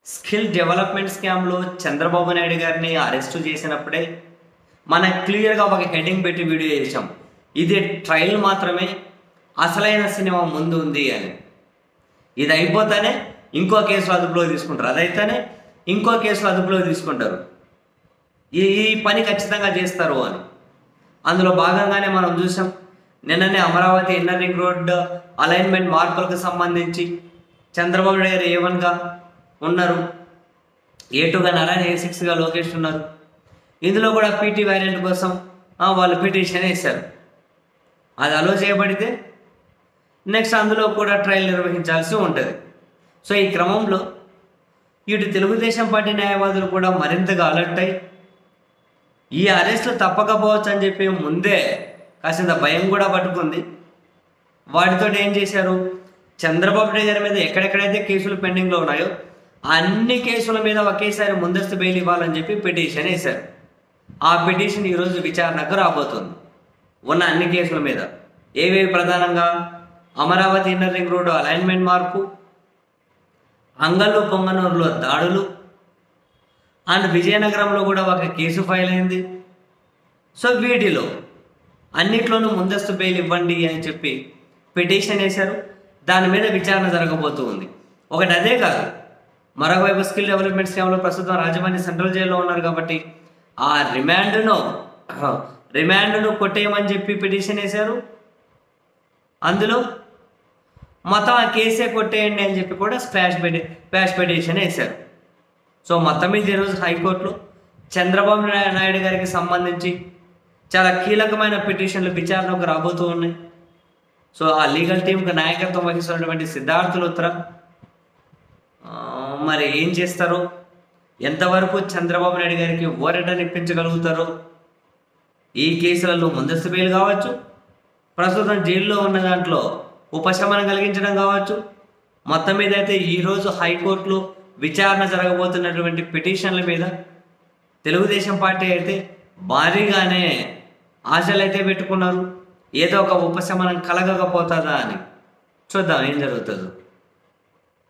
skill development స్కామ్లో చంద్రబాబు నాయుడు గారిని arrest చేసినప్పుడే మనం క్లియర్గా ఒక హెడ్డింగ్ పెట్టి వీడియో చేసాం ఇది ట్రయల్ మాత్రమే అసలైన సినిమా ముందు ఉంది అని ఇది అయిపోతానే ఇంకో కేసులో అదుపులో తీసుకుంటారు అదైతేనే ఇంకో కేసులో అదుపులో తీసుకుంటారు ఈ ఈ పని ఖచ్చితంగా చేస్తారు అని అందులో భాగంగానే మనం చూసాం నిన్ననే Amaravati inner ring road alignment మార్పులకు సంబంధించి చంద్రబాబు నాయుడు గారు ఏ వన్గా ఉన్నారు ఏ టూగా నారాయణ ఏ సిక్స్గా లోకేష్ ఉన్నారు ఇందులో కూడా పీటీ వేరియంట్ కోసం ఆ, వాళ్ళు పిటిషన్ వేశారు అది అలో చేయబడితే నెక్స్ట్ అందులో కూడా ట్రయల్ నిర్వహించాల్సి ఉంటుంది సో ఈ క్రమంలో ఇటు తెలుగుదేశం పార్టీ న్యాయవాదులు కూడా మరింతగా అలర్ట్ అయ్యి ఈ అరెస్టులు తప్పకపోవచ్చు అని చెప్పి ముందే కాసింత భయం కూడా పట్టుకుంది వాటితో ఏం చేశారు చంద్రబాబు నాయుడు గారి మీద ఎక్కడెక్కడైతే కేసులు పెండింగ్లో ఉన్నాయో అన్ని కేసుల మీద ఒకేసారి ముందస్తు బెయిల్ ఇవ్వాలని చెప్పి పిటిషన్ వేశారు ఆ పిటిషన్ ఈరోజు విచారణకు రాబోతుంది ఉన్న అన్ని కేసుల మీద ఏవేవి ప్రధానంగా Amaravati inner ring road alignment మార్పు అంగళ్ళు పొంగనూరులో దాడులు అండ్ విజయనగరంలో కూడా ఒక కేసు ఫైల్ అయింది సో వీటిలో అన్నిట్లోనూ ముందస్తు బెయిల్ ఇవ్వండి అని చెప్పి పిటిషన్ వేశారు దాని మీద విచారణ జరగబోతూ ఉంది ఒకటి అదే కాదు మరొకవైపు స్కిల్ డెవలప్మెంట్ స్కామ్లో ప్రస్తుతం రాజమండ్రి సెంట్రల్ జైల్లో ఉన్నారు కాబట్టి ఆ రిమాండ్ను రిమాండ్ను కొట్టేయమని చెప్పి పిటిషన్ వేశారు అందులో మొత్తం ఆ కేసే కొట్టేయండి అని చెప్పి కూడా స్పాష్ పెటి స్పాష్ పిటిషన్ వేశారు సో మొత్తం మీద ఈరోజు హైకోర్టులో చంద్రబాబు నాయ- నాయుడు గారికి సంబంధించి చాలా కీలకమైన పిటిషన్లు విచారణకు రాబోతూ ఉన్నాయి సో ఆ లీగల్ టీంకి నాయకత్వం వహిస్తున్నటువంటి సిద్ధార్థ లుత్రా ఆ, మరి ఏం చేస్తారో ఎంతవరకు చంద్రబాబు నాయుడు గారికి ఓరటని ఇప్పించగలుగుతారో ఈ కేసులలో ముందస్తు బెయిల్ కావచ్చు ప్రస్తుతం జైల్లో ఉన్న దాంట్లో ఉపశమనం కలిగించడం కావచ్చు మొత్తం మీద అయితే ఈరోజు హైకోర్టులో విచారణ జరగబోతున్నటువంటి పిటిషన్ల మీద తెలుగుదేశం పార్టీ అయితే భారీగానే ఆశలు అయితే పెట్టుకున్నారు ఏదో ఒక ఉపశమనం కలగకపోతుందా అని చూద్దాం ఏం జరుగుతుందో